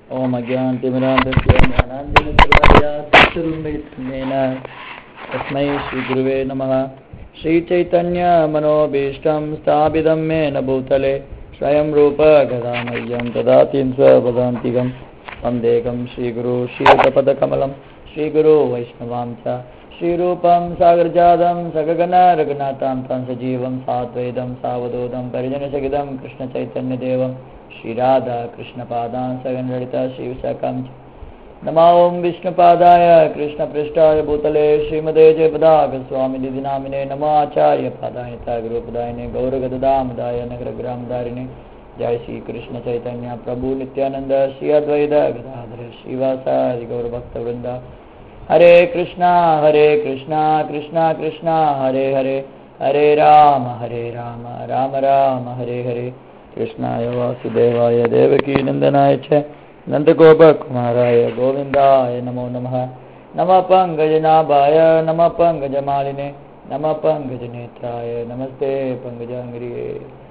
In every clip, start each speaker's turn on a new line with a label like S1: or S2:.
S1: ॐ अज्ञानतिमिरान्तस्य ज्ञानाञ्जनप्रभायाचक्षुरुन्मिलितेन तस्मै श्रीगुरुवे नमः श्रीचैतन्यमनोभीष्टं स्थापितं मेन भूतले स्वयं रूप गदामह्यं ददातिं स्वपदान्तिकं वन्देकं श्रीगुरु श्रीयुतपदकमलं श्रीगुरु वैष्णवां च श्रीरूपं सागरजातं सगगन रघुनाथां तं सजीवं साद्वैतं सावधूतं परिजनसहितं कृष्णचैतन्यदेवं श्रीराधा कृष्णपादान् सगनललिता श्रीविशाखां च नमो ॐ विष्णुपादाय कृष्णपृष्ठाय भूतले श्रीमदे जयपदागस्वामिनिधि नामिने नमो आचार्यपादाय गुरुपदायिने गौरगदामदाय नगरग्रामधारिणे जय श्री कृष्ण चैतन्य प्रभु नित्यानंद श्री अद्वैत गदाधर श्रीवासादि गौरभक्तवृंद हरे कृष्णा हरे कृष्णा कृष्णा कृष्णा हरे हरे हरे राम हरे राम राम राम हरे हरे कृष्णाय वासुदेवाय देवकी नंदनाय च नन्दगोपकुमाराय गोविन्दाय नमो नमः नमः पङ्कजनाभाय नमः पङ्कजमालिने नमः पङ्कजनेत्राय नमस्ते पङ्कजाङ्गिரியே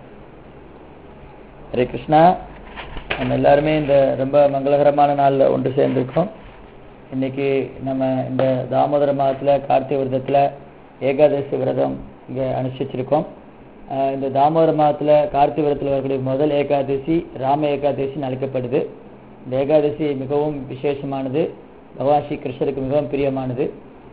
S1: ஹரே கிருஷ்ணா நம்ம எல்லாருமே இந்த ரொம்ப மங்களகரமான நாளில் ஒன்று சேர்ந்திருக்கோம் இன்னைக்கு நம்ம இந்த தாமோதர மாதத்தில் கார்த்திகை விரதத்தில் ஏகாதசி விரதம் இங்கே அனுஷ்டிச்சிருக்கோம் இந்த தாமோதர மாதத்தில் கார்த்திகை விரதத்தில் வரக்கூடிய முதல் ஏகாதசி ராம ஏகாதசின்னு அழைக்கப்படுது இந்த ஏகாதசி மிகவும் விசேஷமானது பகவான் ஸ்ரீ கிருஷ்ணருக்கு மிகவும் பிரியமானது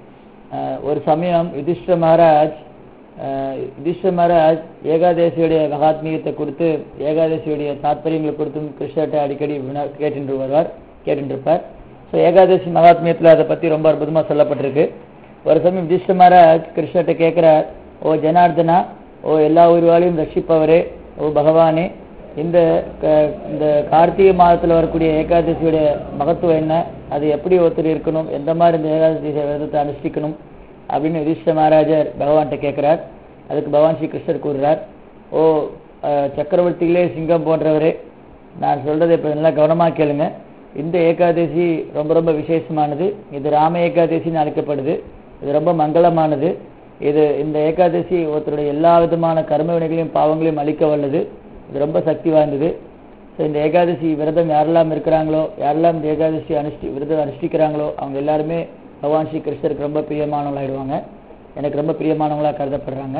S1: ஒரு சமயம் யுதிஷ்ட மகாராஜ் யுதிஷ்ட மகாராஜ் ஏகாதசியுடைய மகாத்மியத்தை கொடுத்து ஏகாதசியுடைய தாத்பரியங்களை கொடுத்தும் கிருஷ்ணர்கிட்ட அடிக்கடி கேட்டு வருவார் கேட்டுருப்பார் ஸோ ஏகாதசி மகாத்மியத்தில் அதை பற்றி ரொம்ப அற்புதமாக சொல்லப்பட்டிருக்கு ஒரு சமயம் யுதிஷ்ட மகாராஜ் கிருஷ்ணர்கிட்ட கேட்குறார் ஓ ஜனார்தனா ஓ எல்லா உயிர்வாளையும் ரட்சிப்பவரே ஓ பகவானே இந்த இந்த கார்த்திகை மாதத்தில் வரக்கூடிய ஏகாதசியுடைய மகத்துவம் என்ன அது எப்படி ஒருத்தர் இருக்கணும் எந்த மாதிரி இந்த ஏகாதசி விரதத்தை அனுஷ்டிக்கணும் அப்படின்னு யுதிஷ்ட மகாராஜர் பகவான்கிட்ட கேட்குறார் அதுக்கு பகவான் ஸ்ரீ கிருஷ்ணர் கூறுறார் ஓ சக்கரவர்த்திகளே சிங்கம் போன்றவரே நான் சொல்றதை இப்போ நல்லா கவனமாக கேளுங்க இந்த ஏகாதசி ரொம்ப ரொம்ப விசேஷமானது இது ராம ஏகாதசின்னு அழைக்கப்படுது இது ரொம்ப மங்களமானது இது இந்த ஏகாதசி ஒருத்தருடைய எல்லா விதமான கர்ம வினைகளையும் பாவங்களையும் அழிக்க வல்லது இது ரொம்ப சக்தி வாய்ந்தது ஸோ இந்த ஏகாதசி விரதம் யாரெல்லாம் இருக்கிறாங்களோ யாரெல்லாம் இந்த ஏகாதசி அனுஷ்டி விரதம் அனுஷ்டிக்கிறாங்களோ அவங்க எல்லாருமே பகவான் ஸ்ரீ கிருஷ்ணருக்கு ரொம்ப பிரியமானவங்களாயிடுவாங்க எனக்கு ரொம்ப பிரியமானவங்களாக கருதப்படுறாங்க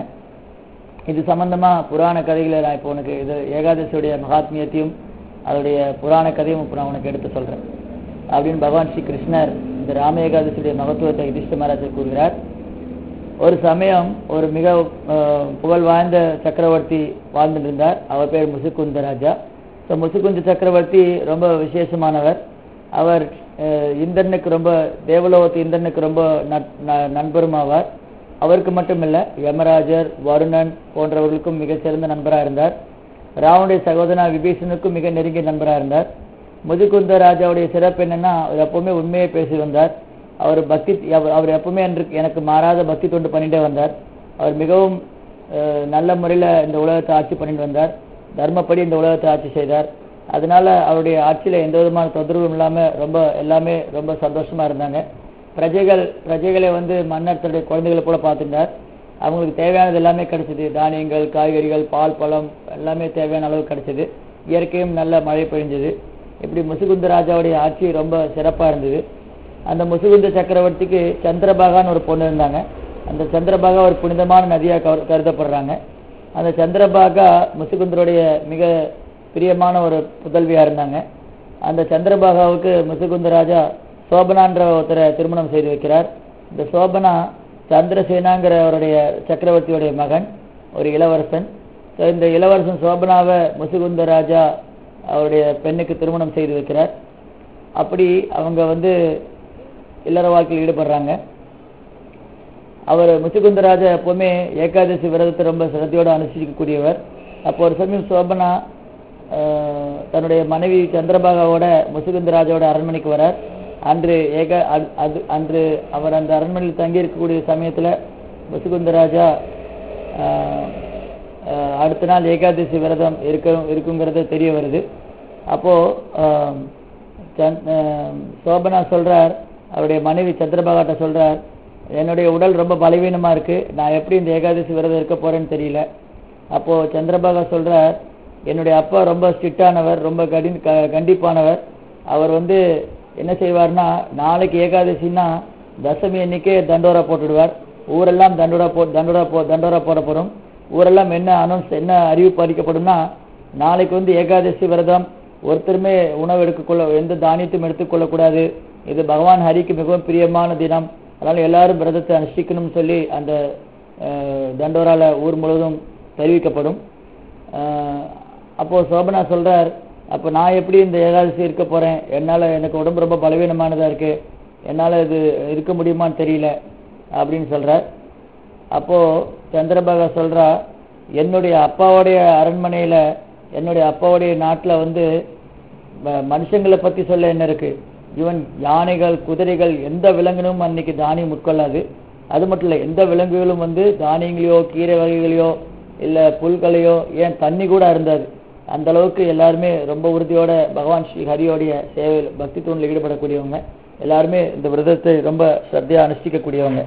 S1: இது சம்பந்தமாக புராண கதைகளை நான் இப்போ உனக்கு இது ஏகாதசியுடைய மகாத்மியத்தையும் அதோடைய புராண கதையும் இப்போ நான் உனக்கு எடுத்து சொல்கிறேன் அப்படின்னு பகவான் ஸ்ரீ கிருஷ்ணர் இந்த ராம ஏகாதசியுடைய மகத்துவத்தை யுதிஷ்ட மகாராஜர் கூறுகிறார் ஒரு சமயம் ஒரு மிக புகழ் வாய்ந்த சக்கரவர்த்தி வாழ்ந்துட்டு இருந்தார் அவர் பேர் முசுக்குந்த ராஜா ஸோ முசுக்குந்த சக்கரவர்த்தி ரொம்ப விசேஷமானவர் அவர் இந்திரனுக்கு ரொம்ப தேவலோகத்து இந்திரனுக்கு ரொம்ப நண்பரும் ஆவார் அவருக்கு மட்டுமில்ல யமராஜர் வருணன் போன்றவர்களுக்கும் மிகச்சிறந்த நண்பராக இருந்தார் ராவனுடைய சகோதரா விபீஷனுக்கும் மிக நெருங்கிய நண்பராக இருந்தார் முதுகுந்த ராஜாவுடைய சிறப்பு என்னன்னா அவர் எப்பவுமே உண்மையை பேசி வந்தார் அவர் பக்தி அவர் எப்பவுமே எனக்கு மாறாத பக்தி தொண்டு பண்ணிட்டே வந்தார் அவர் மிகவும் நல்ல முறையில் இந்த உலகத்தை ஆட்சி பண்ணிட்டு வந்தார் தர்மப்படி இந்த உலகத்தை ஆட்சி செய்தார் அதனால அவருடைய ஆட்சியில் எந்த விதமான தொந்தரவும் இல்லாமல் ரொம்ப எல்லாமே ரொம்ப சந்தோஷமா இருந்தாங்க பிரஜைகள் பிரஜைகளை வந்து மன்னர் தன்னுடைய குழந்தைகளை போல பார்த்துட்டார் அவங்களுக்கு தேவையானது எல்லாமே கிடைச்சது தானியங்கள் காய்கறிகள் பால் பழம் எல்லாமே தேவையான அளவு கிடைச்சது இயற்கையும் நல்ல மழை பெய்ஞ்சது இப்படி முசுகுந்த ராஜாவுடைய ஆட்சி ரொம்ப சிறப்பாக இருந்தது அந்த முசுகுந்த சக்கரவர்த்திக்கு சந்திரபாகான்னு ஒரு பொண்ணு இருந்தாங்க அந்த சந்திரபாகா ஒரு புனிதமான நதியாக கருதப்படுறாங்க அந்த சந்திரபாகா முசுகுந்தருடைய மிக பிரியமான ஒரு புதல்வியா இருந்தாங்க அந்த சந்திரபாகாவுக்கு முசுகுந்த ராஜா சோபனான்ற ஒருத்தரை திருமணம் செய்து வைக்கிறார் இந்த சோபனா சந்திரசேனாங்கிறவருடைய சக்கரவர்த்தியுடைய மகன் ஒரு இளவரசன் ஸோ இந்த இளவரசன் சோபனாவை முசுகுந்த ராஜா அவருடைய பெண்ணுக்கு திருமணம் செய்து வைக்கிறார் அப்படி அவங்க வந்து இல்லற வாழ்க்கையில் ஈடுபடுறாங்க அவர் முசுகுந்தராஜா எப்பவுமே ஏகாதசி விரதத்தை ரொம்ப சிரத்தையோடு அனுஷ்டிக்கக்கூடியவர் அப்போ ஒரு சமயம் சோபனா தன்னுடைய மனைவி சந்திரபாகாவோட முசுகுந்தராஜாவோட அரண்மனைக்கு வரார் அன்று ஏக அது அன்று அவர் அந்த அரண்மனையில் தங்கி இருக்கக்கூடிய சமயத்தில் முசுகுந்தராஜா அடுத்த நாள் ஏகாதசி விரதம் இருக்க இருக்குங்கிறது தெரிய வருது அப்போ சோபனா சொல்றார் அவருடைய மனைவி சந்திரபாகாட்ட சொல்றார் என்னுடைய உடல் ரொம்ப பலவீனமா இருக்கு நான் எப்படி இந்த ஏகாதசி விரதம் இருக்க போறேன்னு தெரியல அப்போ சந்திரபாகா சொல்றார் என்னுடைய அப்பா ரொம்ப ஸ்ட்ரிக்டானவர் ரொம்ப கடி க- கண்டிப்பானவர் அவர் வந்து என்ன செய்வார்னா நாளைக்கு ஏகாதசின்னா தசமி அன்னைக்கே தண்டோரா போட்டுடுவார் ஊரெல்லாம் தண்டோரா போ தண்டோரா போ தண்டோரா போடப்படும் ஊரெல்லாம் என்ன அனௌன்ஸ் என்ன அறிவிப்பு அளிக்கப்படும்னா நாளைக்கு வந்து ஏகாதசி விரதம் ஒருத்தருமே உணவு எடுக்கக்கொள்ள எந்த தானியத்தையும் எடுத்துக்கொள்ளக்கூடாது இது பகவான் ஹரிக்கு மிகவும் பிரியமான தினம் அதனால எல்லாரும் விரதத்தை அனுஷ்டிக்கணும்னு சொல்லி அந்த அஹ், தண்டோரால ஊர் முழுவதும் தெரிவிக்கப்படும் அஹ், அப்போ சோபனா சொல்றார் அப்போ நான் எப்படி இந்த ஏகாதசி இருக்க போறேன் என்னால எனக்கு உடம்பு ரொம்ப பலவீனமானதா இருக்கு என்னால இது இருக்க முடியுமான்னு தெரியல அப்படின்னு சொல்றார் அப்போ சந்திரபாகா சொல்றா என்னுடைய அப்பாவுடைய அரண்மனையில என்னுடைய அப்பாவுடைய நாட்டுல வந்து ம- மனுஷங்களை பத்தி சொல்ல என்ன இருக்கு ஈவன் யானைகள் குதிரைகள் எந்த விலங்கினும் அன்னைக்கு தானியம் உட்கொள்ளாது அது மட்டும் இல்ல எந்த விலங்குகளும் வந்து தானியங்களையோ கீரை வகைகளையோ இல்ல புல்களையோ ஏன் தண்ணி கூட இருந்தது அந்த அளவுக்கு எல்லாருமே ரொம்ப உறுதியோட பகவான் ஸ்ரீ ஹரியோடைய சேவையில் பக்தி தூணில் ஈடுபடக்கூடியவங்க எல்லாருமே இந்த விரதத்தை ரொம்ப ஸ்ரத்தையா அனுஷ்டிக்கக்கூடியவங்க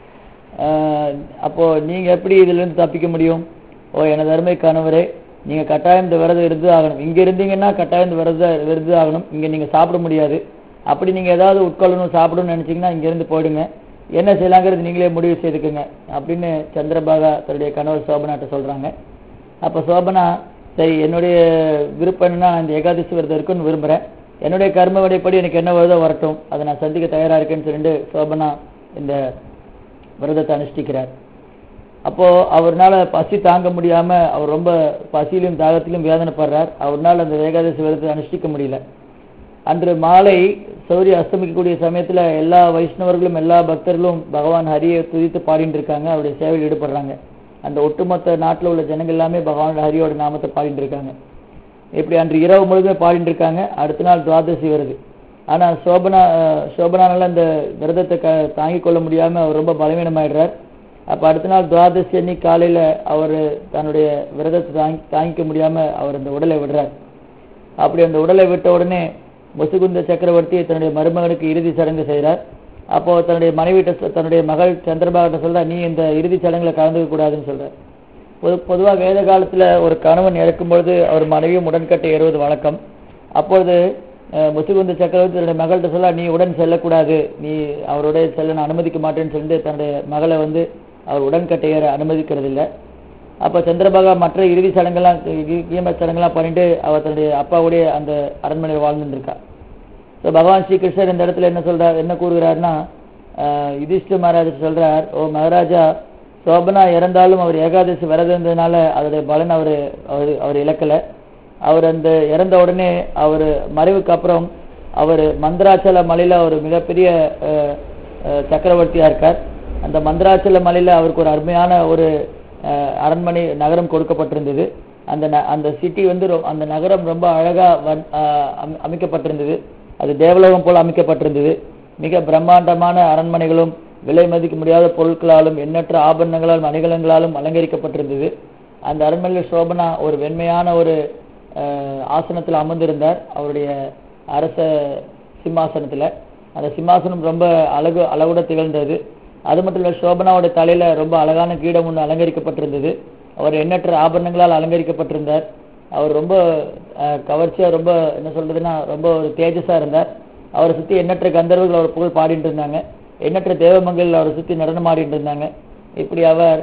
S1: ஆஹ் அப்போ நீங்க எப்படி இதுல இருந்து தப்பிக்க முடியும் ஓ எனது அருமை கணவரே நீங்க கட்டாயம் இந்த விரதம் இருந்து ஆகணும் இங்க இருந்தீங்கன்னா கட்டாயம் இந்த விரதம் விரது ஆகணும் இங்க நீங்க சாப்பிட முடியாது அப்படி நீங்க ஏதாவது உட்கொள்ளணும் சாப்பிடணும்னு நினைச்சீங்கன்னா இங்க இருந்து போயிடுங்க என்ன செய்யலாங்கிறது நீங்களே முடிவு செய்துக்குங்க அப்படின்னு சந்திரபாகா தன்னுடைய கணவர் சோபனாட்ட சொல்றாங்க அப்ப சோபனா சரி என்னுடைய விருப்பம் என்னன்னா நான் இந்த ஏகாதசி விரதம் இருக்குன்னு விரும்புறேன் என்னுடைய கர்ம விடைப்படி எனக்கு என்ன விரதம் வரட்டும் அதை நான் சந்திக்க தயாரா இருக்கேன்னு சொல்லிட்டு சோபனா இந்த விரதத்தை அனுஷ்டிக்கிறார் அப்போ அவர்னால பசி தாங்க முடியாம அவர் ரொம்ப பசியிலும் தாகத்திலும் வேதனைப்படுறார் அவர்னால அந்த ஏகாதசி விரதத்தை அனுஷ்டிக்க முடியல அன்று மாலை சௌரிய அஸ்தமிக்கக்கூடிய சமயத்துல எல்லா வைஷ்ணவர்களும் எல்லா பக்தர்களும் பகவான் ஹரியை துதித்து பாடிட்டு இருக்காங்க அவருடைய சேவையில் ஈடுபடுறாங்க அந்த ஒட்டுமொத்த நாட்டுல உள்ள ஜனங்கள் எல்லாமே பகவான் ஹரியோட நாமத்தை பாடிட்டு இருக்காங்க இப்படி அன்று இரவு முழுதுமே பாடிட்டு இருக்காங்க அடுத்த நாள் துவாதசி வருது ஆனா சோபனா அஹ், சோபனானால அந்த விரதத்தை க தாங்கிக் கொள்ள முடியாம அவர் ரொம்ப பலவீனமாயிடுறார் அப்ப அடுத்த நாள் துவாதசி அன்னைக்கு காலையில அவர் தன்னுடைய விரதத்தை தாங்கி தாங்கிக்க முடியாம அவர் அந்த உடலை விடுறார் அப்படி அந்த உடலை விட்ட உடனே முசுகுந்த சக்கரவர்த்தி தன்னுடைய மருமகனுக்கு இறுதி சடங்கு செய்கிறார் அப்போ தன்னுடைய மனைவிட்ட சொ- தன்னுடைய மகள் சந்திரபாகிட்ட சொல்றா நீ இந்த இறுதி சடங்குல கலந்துக்க கூடாதுன்னு சொல்றார் பொது பொதுவா வேத காலத்துல ஒரு கணவன் இறக்கும் பொழுது அவர் மனைவியும் உடன்கட்டை ஏறுவது வழக்கம் அப்பொழுது அஹ், முசுகுந்த சக்கரவர்த்தி தன்னுடைய மகள்கிட்ட சொல்ல நீ உடன் செல்லக்கூடாது நீ அவருடைய செல்ல நான் அனுமதிக்க மாட்டேன்னு சொல்லிட்டு தன்னுடைய மகளை வந்து அவர் உடன்கட்டை ஏற அனுமதிக்கிறது இல்லை அப்ப சந்திரபாகா மற்ற இறுதி சடங்கெல்லாம் கீ- கீம சடங்கெல்லாம் பண்ணிட்டு அவர் தன்னுடைய அப்பாவுடைய அந்த அரண்மனையில் வாழ்ந்துட்டு இருக்கா ஸோ பகவான் ஸ்ரீ கிருஷ்ணர் இந்த இடத்துல என்ன சொல்றார் என்ன கூறுகிறார்னா ஆஹ், யுதிஷ்ட மகாராஜர் சொல்றார் ஓ மகாராஜா சோபனா இறந்தாலும் அவர் ஏகாதசி விரதம் இருந்ததுனால அதோடைய பலன் அவர் அவர் அவர் இழக்கல அவர் அந்த இறந்த உடனே அவர் மறைவுக்கு அப்புறம் அவர் மந்திராச்சல மலையில ஒரு மிகப்பெரிய ஆஹ், ஆஹ், சக்கரவர்த்தியா இருக்கார் அந்த மந்திராச்சல மலையில அவருக்கு ஒரு அருமையான ஒரு ஆஹ், அரண்மனை நகரம் கொடுக்கப்பட்டிருந்தது அந்த ந- அந்த சிட்டி வந்து ரொ- அந்த நகரம் ரொம்ப அழகா வன்- ஆஹ், அம- அமைக்கப்பட்டிருந்தது அது தேவலோகம் போல அமைக்கப்பட்டிருந்தது மிக பிரம்மாண்டமான அரண்மனைகளும் விலை மதிக்க முடியாத பொருட்களாலும் எண்ணற்ற ஆபரணங்களாலும் அணிகலங்களாலும் அலங்கரிக்கப்பட்டிருந்தது அந்த அரண்மனையில் சோபனா ஒரு வெண்மையான ஒரு ஆஹ், ஆசனத்தில் அமர்ந்திருந்தார் அவருடைய அரச சிம்மாசனத்துல அந்த சிம்மாசனம் ரொம்ப அழகு அழகுட திகழ்ந்தது அது மட்டும் இல்ல சோபனாவோட தலையில ரொம்ப அழகான கீடம் ஒன்று அலங்கரிக்கப்பட்டிருந்தது அவர் எண்ணற்ற ஆபரணங்களால் அலங்கரிக்கப்பட்டிருந்தார் அவர் ரொம்ப அஹ், கவர்ச்சியா ரொம்ப என்ன சொல்றதுன்னா ரொம்ப ஒரு தேஜஸா இருந்தார் அவரை சுத்தி எண்ணற்ற கந்தர்வர்கள் அவர் புகழ் பாடிட்டு இருந்தாங்க எண்ணற்ற தேவமங்கள் அவரை சுத்தி நடனம் ஆடிட்டு இருந்தாங்க இப்படி அவர்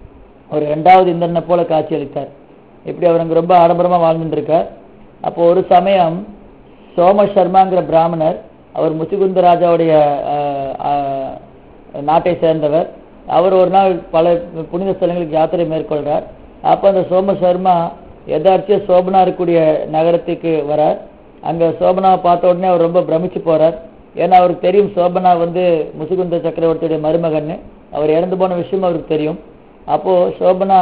S1: ஒரு இரண்டாவது இந்திரனை போல காட்சி அளித்தார் இப்படி அவர் அங்க ரொம்ப ஆடம்பரமா வாழ்ந்துட்டு இருக்கார் அப்போ ஒரு சமயம் சோம சர்மாங்கிற பிராமணர் அவர் முசுகுந்த ராஜாவுடைய ஆஹ், ஆஹ், நாட்டை சேர்ந்தவர் அவர் ஒரு நாள் பல புனித ஸ்தலங்களுக்கு யாத்திரை மேற்கொள்றார் அப்ப அந்த சோம சர்மா எதார்ச்சியா சோபனா இருக்கக்கூடிய நகரத்துக்கு வரார் அங்க சோபனாவை பார்த்த உடனே அவர் ரொம்ப பிரமிச்சு போறார் ஏன்னா அவருக்கு தெரியும் சோபனா வந்து முசுகுந்த சக்கரவர்த்தியுடைய மருமகன்னு அவர் இறந்து போன விஷயம் அவருக்கு தெரியும் அப்போ சோபனா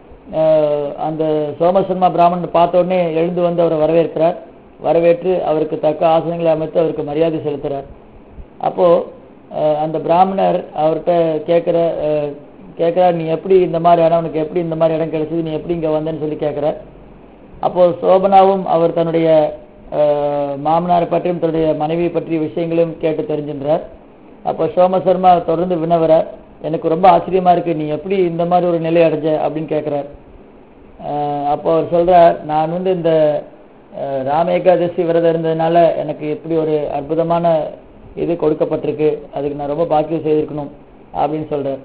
S1: ஆஹ், அந்த சோமசர்மா பிராமணன் பார்த்த உடனே எழுந்து வந்து அவரை வரவேற்கிறார் வரவேற்று அவருக்கு தக்க ஆசனங்களை அமைத்து அவருக்கு மரியாதை செலுத்துறார் அப்போ அஹ், அந்த பிராமணர் அவர்கிட்ட கேட்கிற அஹ், கேட்கிறார் நீ எப்படி இந்த மாதிரி இடம் உனக்கு எப்படி இந்த மாதிரி இடம் கிடைச்சது நீ எப்படி இங்க வந்தேன்னு சொல்லி கேட்கிறார் அப்போ சோபனாவும் அவர் தன்னுடைய அஹ், மாமனாரை பற்றியும் தன்னுடைய மனைவியை பற்றிய விஷயங்களையும் கேட்டு தெரிஞ்சின்றார் அப்போ சோமசர்மா தொடர்ந்து வினவரார் எனக்கு ரொம்ப ஆச்சரியமா இருக்கு நீ எப்படி இந்த மாதிரி ஒரு நிலை அடைஞ்ச அப்படின்னு கேட்கிறார் அஹ் அப்போ அவர் சொல்றார் நான் வந்து இந்த அஹ், ராம ஏகாதசி விரதம் இருந்ததுனால எனக்கு இப்படி ஒரு அற்புதமான இது கொடுக்கப்பட்டிருக்கு அதுக்கு நான் ரொம்ப பாக்கியம் செய்திருக்கணும் அப்படின்னு சொல்றார்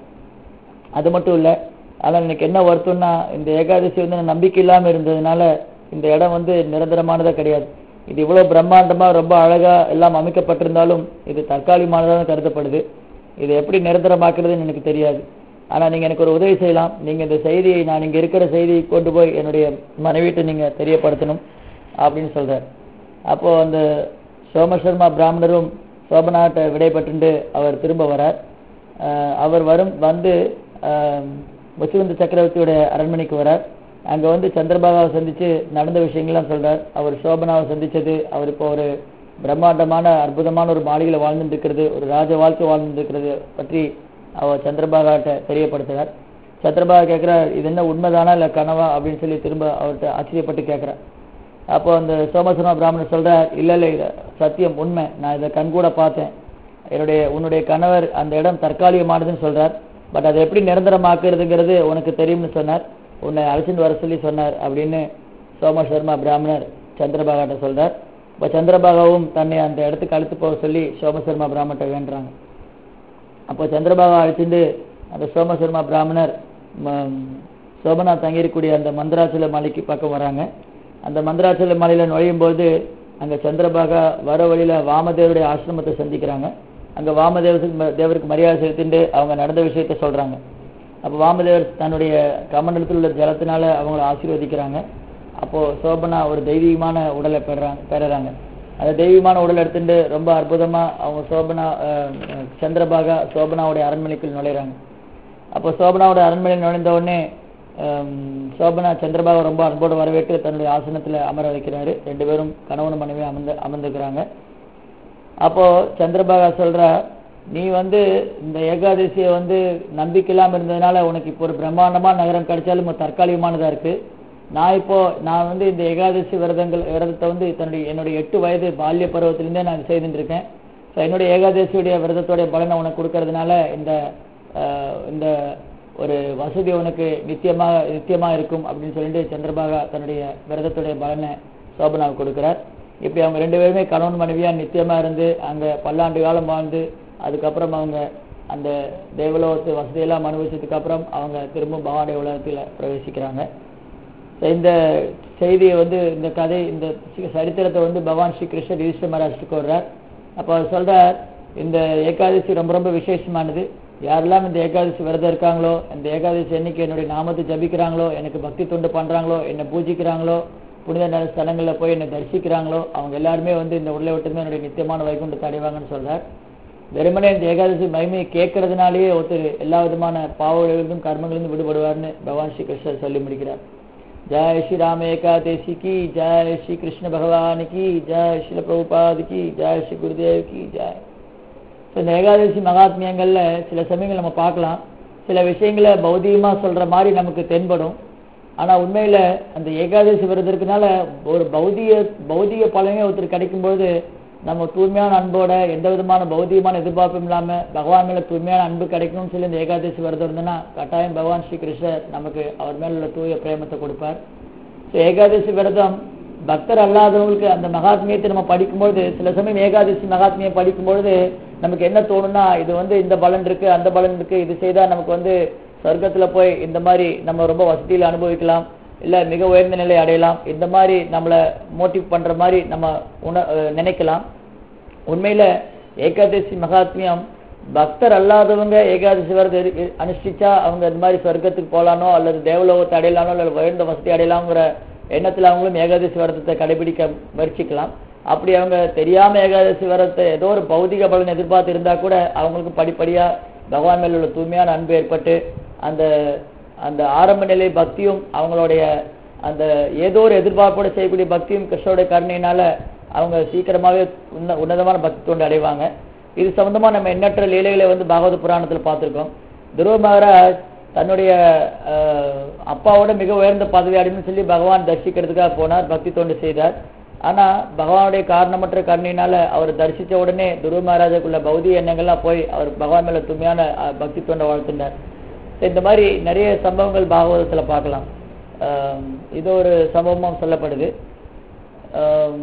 S1: அது மட்டும் இல்ல ஆனால் எனக்கு என்ன வருத்தம்னா இந்த ஏகாதசி வந்து நான் நம்பிக்கை இல்லாம இருந்ததுனால இந்த இடம் வந்து நிரந்தரமானதா கிடையாது இது இவ்வளவு பிரம்மாண்டமா ரொம்ப அழகா எல்லாம் அமைக்கப்பட்டிருந்தாலும் இது தற்காலிகமானதாக கருதப்படுது இதை எப்படி நிரந்தரமாக்குறதுன்னு எனக்கு தெரியாது ஆனா நீங்க எனக்கு ஒரு உதவி செய்யலாம் நீங்க இந்த செய்தியை நான் இங்க இருக்கிற செய்தியை கொண்டு போய் என்னுடைய மனைவிட்டு நீங்க தெரியப்படுத்தணும் அப்படின்னு சொல்றார் அப்போ அந்த சோமசர்மா பிராமணரும் சோமநாட்டை விடைபெற்று அவர் திரும்ப வரார் ஆஹ் அவர் வரும் வந்து ஆஹ் முச்சுவந்த சக்கரவர்த்தியோட அரண்மனைக்கு வரார் அங்க வந்து சந்திரபாகாவை சந்திச்சு நடந்த விஷயங்கள்லாம் சொல்றார் அவர் சோபனாவை சந்திச்சது அவர் இப்போ ஒரு பிரம்மாண்டமான அற்புதமான ஒரு மாளிகையில வாழ்ந்துட்டு இருக்கிறது ஒரு ராஜ வாழ்க்கை வாழ்ந்துட்டு இருக்கிறது பற்றி அவர் சந்திரபாகாட்ட தெரியப்படுத்துறார் சந்திரபாகா கேட்கிறார் இது என்ன உண்மைதானா இல்ல கனவா அப்படின்னு சொல்லி திரும்ப அவர்கிட்ட ஆச்சரியப்பட்டு கேட்கிறார் அப்போ அந்த சோமசுரமா பிராமணர் சொல்றார் இல்ல இல்ல இது சத்தியம் உண்மை நான் இதை கண்கூட பார்த்தேன் என்னுடைய உன்னுடைய கணவர் அந்த இடம் தற்காலிகமானதுன்னு சொல்றார் பட் அதை எப்படி நிரந்தரமாக்குறதுங்கிறது உனக்கு தெரியும்னு சொன்னார் உன்னை அழைச்சிட்டு வர சொல்லி சொன்னார் அப்படின்னு சோம சர்மா பிராமணர் சந்திரபாகாட்ட சொல்றார் இப்போ சந்திரபாகாவும் தன்னை அந்த இடத்துக்கு அழைத்து போக சொல்லி சோமசர்மா பிராமணர்கிட்ட வேண்டுறாங்க அப்போ சந்திரபாபா அழைச்சிட்டு அந்த சோமசர்மா பிராமணர் ம- சோமநாத் தங்கியிருக்கக்கூடிய அந்த மந்திராச்சல மலைக்கு பக்கம் வராங்க அந்த மந்திராச்சல மலையில நுழையும் போது அங்க சந்திரபாகா வர வழியில வாமதேவருடைய ஆசிரமத்தை சந்திக்கிறாங்க அங்க வாமதேவருக்கு தேவருக்கு மரியாதை செலுத்திட்டு அவங்க நடந்த விஷயத்த சொல்றாங்க அப்போ வாமதேவர் தன்னுடைய கமண்டலத்தில் உள்ள ஜலத்தினால அவங்கள ஆசீர்வதிக்கிறாங்க அப்போ சோபனா ஒரு தெய்வீகமான உடலை பெறாங்க பெறுறாங்க அந்த தெய்வீகமான உடலை எடுத்துட்டு ரொம்ப அற்புதமா அவங்க சோபனா அஹ், அஹ், சந்திரபாகா சோபனாவுடைய அரண்மனைக்குள் நுழைறாங்க அப்போ சோபனாவோட அரண்மனையில் நுழைந்த உடனே ஹம், சோபனா சந்திரபாபு ரொம்ப அன்போடு வரவேற்று தன்னுடைய ஆசனத்துல அமர வைக்கிறாரு ரெண்டு பேரும் கணவன் மனைவி அமர்ந்து அமர்ந்துக்கிறாங்க அப்போ சந்திரபாகா சொல்றா நீ வந்து இந்த ஏகாதசியை வந்து நம்பிக்கை இல்லாம இருந்ததுனால உனக்கு இப்போ ஒரு பிரம்மாண்டமான நகரம் கிடைச்சாலும் ஒரு தற்காலிகமானதா இருக்கு நான் இப்போ நான் வந்து இந்த ஏகாதசி விரதங்கள் விரதத்தை வந்து தன்னுடைய என்னுடைய எட்டு வயது பால்ய பருவத்திலிருந்தே நான் செய்துட்டு இருக்கேன் ஸோ என்னுடைய ஏகாதசியுடைய விரதத்தோடைய பலனை உனக்கு கொடுக்கறதுனால இந்த ஆஹ், இந்த ஒரு வசதி உனக்கு நித்தியமாக நித்தியமா இருக்கும் அப்படின்னு சொல்லிட்டு சந்திரபாகா தன்னுடைய விரதத்துடைய பலனை சோபனாவுக்கு கொடுக்கிறார் இப்படி அவங்க ரெண்டு பேருமே கணவன் மனைவியா நித்தியமா இருந்து அங்க பல்லாண்டு காலம் வாழ்ந்து அதுக்கப்புறம் அவங்க அந்த தேவலோகத்து வசதியெல்லாம் அனுபவிச்சதுக்கு அப்புறம் அவங்க திரும்ப பகவானுடைய உலகத்துல பிரவேசிக்கிறாங்க So, இந்த செய்தியை வந்து இந்த கதை இந்த சி- சரித்திரத்தை வந்து பகவான் ஸ்ரீ கிருஷ்ணர் யுதிஷ்டர் மகாராஜ்க்கு வர்றார் அப்போ அவர் சொல்றார் இந்த ஏகாதசி ரொம்ப ரொம்ப விசேஷமானது யாரெல்லாம் இந்த ஏகாதசி விரதம் இருக்காங்களோ இந்த ஏகாதசி என்னைக்கு என்னுடைய நாமத்தை ஜபிக்கிறாங்களோ எனக்கு பக்தி தொண்டு பண்றாங்களோ என்னை பூஜிக்கிறாங்களோ புனித நல ஸ்தலங்கள்ல போய் என்னை தரிசிக்கிறாங்களோ அவங்க எல்லாருமே வந்து இந்த உடலை விட்டுமே என்னுடைய நித்தியமான வைகுண்டத்தை அடைவாங்கன்னு சொல்றார் வெறுமனே இந்த ஏகாதசி மகிமையை கேட்கறதுனாலேயே ஒருத்தர் எல்லா விதமான பாவங்களிலிருந்தும் கர்மங்களிலிருந்து விடுபடுவார்னு பகவான் ஸ்ரீ கிருஷ்ணர் சொல்லி முடிக்கிறார் जय श्री राम एकादशी की जय श्री कृष्ण भगवान की जय श्री प्रभुपाद की जय श्री गुरुदेव की जय So, இந்த ஏகாதசி மகாத்மியங்கள்ல சில சமயங்கள் நம்ம பார்க்கலாம் சில விஷயங்களை பௌதிகமா சொல்ற மாதிரி நமக்கு தென்படும் ஆனா உண்மையில அந்த ஏகாதசி விரதத்தினால ஒரு பௌதிக பௌதிக பலனே ஒருத்தர் கிடைக்கும்போது நம்ம தூய்மையான அன்போட எந்த விதமான பௌதிகமான எதிர்பார்ப்பும் இல்லாம பகவான் மேல தூய்மையான அன்பு கிடைக்கணும்னு சொல்லி இந்த ஏகாதசி விரதம் இருந்ததுன்னா கட்டாயம் பகவான் ஸ்ரீ கிருஷ்ணர் நமக்கு அவர் மேல உள்ள தூய பிரேமத்தை கொடுப்பார் So, ஏகாதசி விரதம் பக்தர் அல்லாதவங்களுக்கு அந்த மகாத்மியத்தை நம்ம படிக்கும்பொழுது சில சமயம் ஏகாதசி மகாத்மியம் படிக்கும்பொழுது நமக்கு என்ன தோணும்னா இது வந்து இந்த பலன் இருக்கு அந்த பலன் இருக்கு இது செய்தா நமக்கு வந்து சொர்க்கத்துல போய் இந்த மாதிரி நம்ம ரொம்ப வசதியில அனுபவிக்கலாம் இல்ல மிக உயர்ந்த நிலை அடையலாம் இந்த மாதிரி நம்மள மோட்டிவ் பண்ற மாதிரி நம்ம உண அஹ் நினைக்கலாம் உண்மையில ஏகாதசி மகாத்மியம் பக்தர் அல்லாதவங்க ஏகாதசி விரதம் இரு- இரு- அனுஷ்டிச்சா அவங்க இந்த மாதிரி சொர்க்கத்துக்கு போலானோ அல்லது தேவலோகத்தை அடையலானோ அல்லது உயர்ந்த வசதி அடையலாங்கிற எண்ணத்துல அவங்களும் ஏகாதசி விரதத்தை கடைபிடிக்க முயற்சிக்கலாம் அப்படி அவங்க தெரியாம ஏகாதசி விரதத்தை ஏதோ ஒரு பௌதிக பலன் எதிர்பார்த்து இருந்தா கூட அவங்களுக்கு படிப்படியா பகவான் மேல உள்ள தூய்மையான அன்பு ஏற்பட்டு அந்த அந்த ஆரம்ப நிலை பக்தியும் அவங்களுடைய அந்த ஏதோ ஒரு எதிர்பார்ப்போட செய்யக்கூடிய பக்தியும் கிருஷ்ணருடைய கருணையினால அவங்க சீக்கிரமாவே உன்ன உன்னதமான பக்தி தொண்டு அடைவாங்க இது சம்பந்தமா நம்ம எண்ணற்ற லீலைகளை வந்து பாகவத புராணத்துல பார்த்திருக்கோம் துருவ மகாராஜ் தன்னுடைய அஹ், அப்பாவோட மிக உயர்ந்த பதவி அடையணும்னு சொல்லி பகவான் தரிசிக்கிறதுக்காக போனார் பக்தி தொண்டு செய்தார் ஆனா பகவானுடைய காரணமற்ற கருணையினால அவர் தரிசிச்ச உடனே துருவ மகாராஜாக்குள்ள பௌதிக எண்ணங்கள்லாம் போய் அவர் பகவான் மேல துமையான அஹ், பக்தி தொண்டை வாழ்த்துனார் இந்த மாதிரி நிறைய சம்பவங்கள் பாகவதத்துல பார்க்கலாம் ஆம், இது ஒரு சம்பவமும் சொல்லப்படுது ஆம்,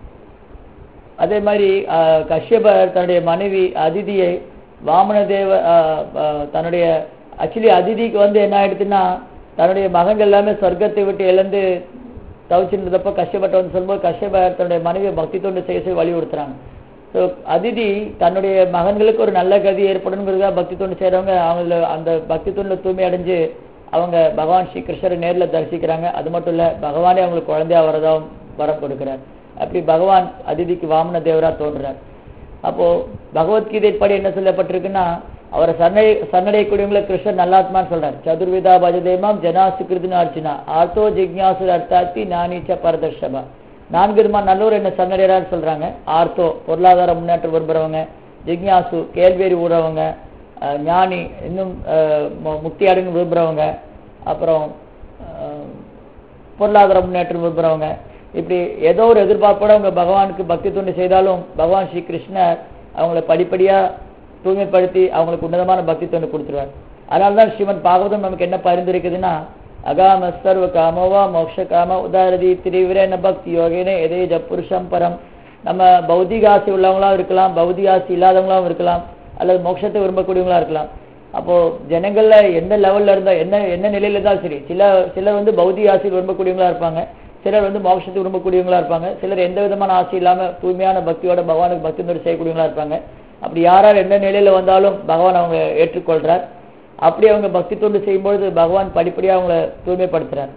S1: அதே மாதிரி ஆஹ், கஷ்யபர் தன்னுடைய மனைவி அதிதியை வாமனதேவ ஆஹ், ஆஹ், தன்னுடைய ஆக்சுவலி அதிதிக்கு வந்து என்ன ஆயிடுச்சுன்னா தன்னுடைய மகன்கள் எல்லாமே சொர்க்கத்தை விட்டு இழந்து தவிச்சிருந்தப்ப கஷ்யப்பட்ட வந்து சொல்லும்போது கஷ்யபர் தன்னுடைய மனைவியை பக்தி தொண்டு செய்ய சொல்லி வலியுறுத்துறாங்க ஸோ அதிதி தன்னுடைய மகன்களுக்கு ஒரு நல்ல கதி ஏற்படணுங்கிறதா பக்தி தொண்டு செய்றவங்க அவங்கள அந்த பக்தி தொண்டில் தூய்மை அடைஞ்சு அவங்க பகவான் ஸ்ரீ கிருஷ்ணரை நேரில் தரிசிக்கிறாங்க அது மட்டும் இல்ல பகவானே அவங்களுக்கு குழந்தையா வரதாவும் வரம் கொடுக்கிறார் அப்படி பகவான் அதிதிக்கு வாமன தேவரா தோன்றுறார் அப்போ பகவத்கீதை படி என்ன சொல்லப்பட்டிருக்குன்னா அவரை சரணை சரணடையக்கூடியவங்களை கிருஷ்ணர் நல்லாத்மான்னு சொல்றார் சதுர்விதா பஜதேமாம் ஜனா சுகிருதுன்னு அர்ஜுனா ஆர்த்தோ ஜிக்ஞாசு அர்த்தாத்தி நானீச்ச பரதர்ஷபா நான்கு விதமான நல்லோர் என்ன சரணடைறான்னு சொல்றாங்க ஆர்த்தோ பொருளாதார முன்னேற்றம் விரும்புறவங்க ஜிக்ஞாசு கேள்வியறி ஊறவங்க அஹ், ஞானி இன்னும் அஹ், மு- முக்தி அடைந்து விரும்புறவங்க அப்புறம் அஹ், பொருளாதார முன்னேற்றம் விரும்புறவங்க இப்படி ஏதோ ஒரு எதிர்பார்ப்போட அவங்க பகவானுக்கு பக்தி தொண்டு செய்தாலும் பகவான் ஸ்ரீ கிருஷ்ணர் அவங்கள படிப்படியா தூய்மைப்படுத்தி அவங்களுக்கு உன்னதமான பக்தி தொண்டு கொடுத்துருவார் அதனாலதான் ஸ்ரீமத் பாகவதம் நமக்கு என்ன பரிந்துரைக்குதுன்னா அகாம சர்வ காமோவா மோக்ஷ காம உதாரதி திரிவிரன பக்தி யோகேன எதே புருஷம் பரம் நம்ம பௌதிக ஆசை உள்ளவங்களா இருக்கலாம் பௌதிக ஆசை இல்லாதவங்களாவும் இருக்கலாம் அல்லது மோட்சத்தை விரும்பக்கூடியவங்களா இருக்கலாம் அப்போ ஜனங்கள்ல எந்த லெவல்ல இருந்தா என்ன என்ன நிலையில இருந்தாலும் சரி சில சிலர் வந்து பௌதிக ஆசை விரும்பக்கூடியவங்களா இருப்பாங்க சிலர் வந்து மோட்சத்தை விரும்பக்கூடியவங்களா இருப்பாங்க சிலர் எந்த விதமான ஆசை இல்லாம தூய்மையான பக்தியோட பகவானுக்கு பக்தி தொண்டு செய்யக்கூடியவங்களா இருப்பாங்க அப்படி யாரார் எந்த நிலையில வந்தாலும் பகவான் அவங்க ஏற்றுக்கொள்றார் அப்படி அவங்க பக்தி தொண்டு செய்யும்பொழுது பகவான் படிப்படியா அவங்கள தூய்மைப்படுத்துறார்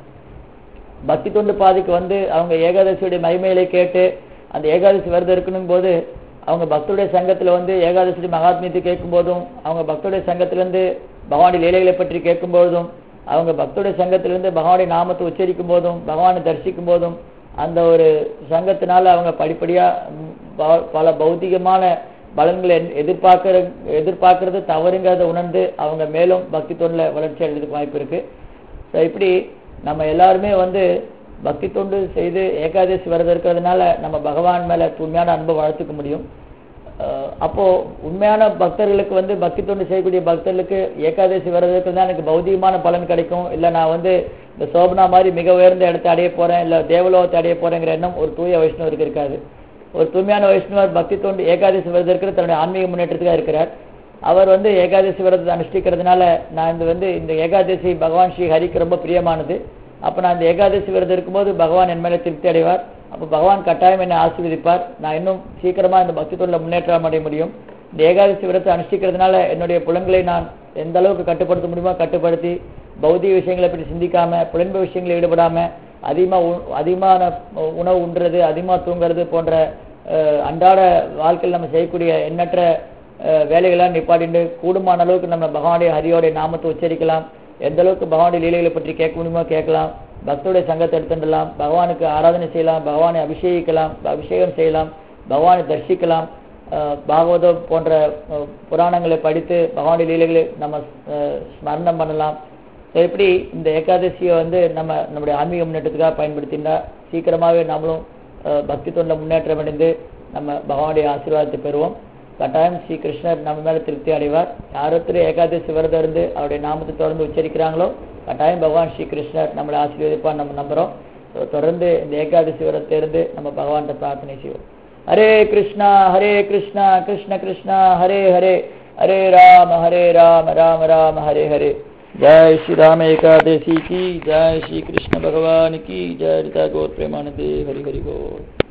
S1: பக்தி தொண்டு பாதைக்கு வந்து அவங்க ஏகாதசியுடைய மகிமைகளை கேட்டு அந்த ஏகாதசி விரதம் இருக்கணும் போது அவங்க பக்தருடைய சங்கத்துல வந்து ஏகாதசி மகாத்மியத்தை கேட்கும் போதும் அவங்க பக்தருடைய சங்கத்திலிருந்து பகவானுடைய லீலைகளை பற்றி கேட்கும் போதும் அவங்க பக்தருடைய சங்கத்திலிருந்து பகவானுடைய நாமத்தை உச்சரிக்கும் போதும் பகவானை தரிசிக்கும் போதும் அந்த ஒரு சங்கத்தினால அவங்க படிப்படியா ம், ப- பல பௌத்திகமான பலன்களை எதிர்- எதிர்பார்க்கிற எதிர்பார்க்கறது தவறுங்கிறத உணர்ந்து அவங்க மேலும் பக்தி தொண்டில் வளர்ச்சி அடைறதுக்கு வாய்ப்பு இருக்கு ஸோ இப்படி நம்ம எல்லாருமே வந்து பக்தி தொண்டு செய்து ஏகாதசி விரதம் இருக்கிறதுனால நம்ம பகவான் மேல தூய்மையான அன்பை வளர்த்துக்க முடியும் அஹ் அப்போ உண்மையான பக்தர்களுக்கு வந்து பக்தி தொண்டு செய்யக்கூடிய பக்தர்களுக்கு ஏகாதசி விரதம் இருக்கிறதா எனக்கு பௌதிகமான பலன் கிடைக்கும் இல்ல நான் வந்து இந்த சோபனா மாதிரி மிக உயர்ந்த இடத்தை அடைய போறேன் இல்ல தேவலோகத்தை அடைய போறேங்கிற எண்ணம் ஒரு தூய வைஷ்ணவருக்கு இருக்காது ஒரு தூய்மையான வைஷ்ணவர் பக்தி தொண்டு ஏகாதசி விரதம் இருக்கிற தன்னுடைய ஆன்மீக முன்னேற்றத்துக்காக இருக்கிறார் அவர் வந்து ஏகாதசி விரதத்தை அனுஷ்டிக்கிறதுனால நான் இந்த வந்து இந்த ஏகாதசி பகவான் ஸ்ரீ ஹரிக்கு ரொம்ப பிரியமானது அப்ப நான் இந்த ஏகாதசி விரதம் இருக்கும்போது பகவான் என் மேல திருப்தி அடைவார் அப்ப பகவான் கட்டாயம் என்னை ஆசீர்வதிப்பார் நான் இன்னும் சீக்கிரமா இந்த பக்தி தொழில முன்னேற்றம் அடைய முடியும் இந்த ஏகாதசி விரதத்தை அனுஷ்டிக்கிறதுனால என்னுடைய புலன்களை நான் எந்த அளவுக்கு கட்டுப்படுத்த முடியுமோ கட்டுப்படுத்தி பௌதிக விஷயங்களை பற்றி சிந்திக்காம புலன்பு விஷயங்களை ஈடுபடாம அதிகமா உ- அதிகமான உணவு உண்றது அதிகமா தூங்குறது போன்ற அஹ், அன்றாட வாழ்க்கையில் நம்ம செய்யக்கூடிய எண்ணற்ற அஹ், வேலைகளாம் நிப்பாட்டிட்டு கூடுமான அளவுக்கு நம்ம பகவானுடைய ஹரியோடைய நாமத்தை உச்சரிக்கலாம் எந்த அளவுக்கு பகவானுடைய லீலைகளை பற்றி கேட்க முடியுமோ கேட்கலாம் பக்தருடைய சங்கத்தை எடுத்துடலாம் பகவானுக்கு ஆராதனை செய்யலாம் பகவானை அபிஷேகிக்கலாம் அபிஷேகம் செய்யலாம் பகவானை தரிசிக்கலாம் அஹ், பாகவதம் போன்ற அஹ், புராணங்களை படித்து பகவானுடைய லீலைகளை நம்ம அஹ், ஸ்மரணம் பண்ணலாம் ஸோ இப்படி இந்த ஏகாதசியை வந்து நம்ம நம்முடைய ஆன்மீக முன்னேற்றத்துக்காக பயன்படுத்தினா சீக்கிரமாவே நாமளும் அஹ், பக்தி தொண்டில் முன்னேற்றம் அடைந்து நம்ம பகவானுடைய ஆசீர்வாதத்தை பெறுவோம் கட்டாயம் ஸ்ரீ கிருஷ்ணர் நம்ம மேல திருப்தி அடைவார் யாரொருத்தர் ஏகாதசி விரதம் இருந்து அவருடைய நாமத்தை தொடர்ந்து உச்சரிக்கிறாங்களோ கட்டாயம் பகவான் ஸ்ரீ கிருஷ்ணர் நம்மளை ஆசீர்வதிப்பார் நம்ம நம்புறோம் So, தொடர்ந்து இந்த ஏகாதசி விரதத்தை இருந்து நம்ம பகவான்கிட்ட பிரார்த்தனை செய்வோம் ஹரே கிருஷ்ணா ஹரே கிருஷ்ணா கிருஷ்ண கிருஷ்ணா ஹரே ஹரே ஹரே ராம ஹரே ராம ராம ராம ஹரே ஹரே जय श्री राम एकादशी की जय श्री कृष्ण भगवान की जय रीता गौर प्रेमानंदे हरि हरि बोल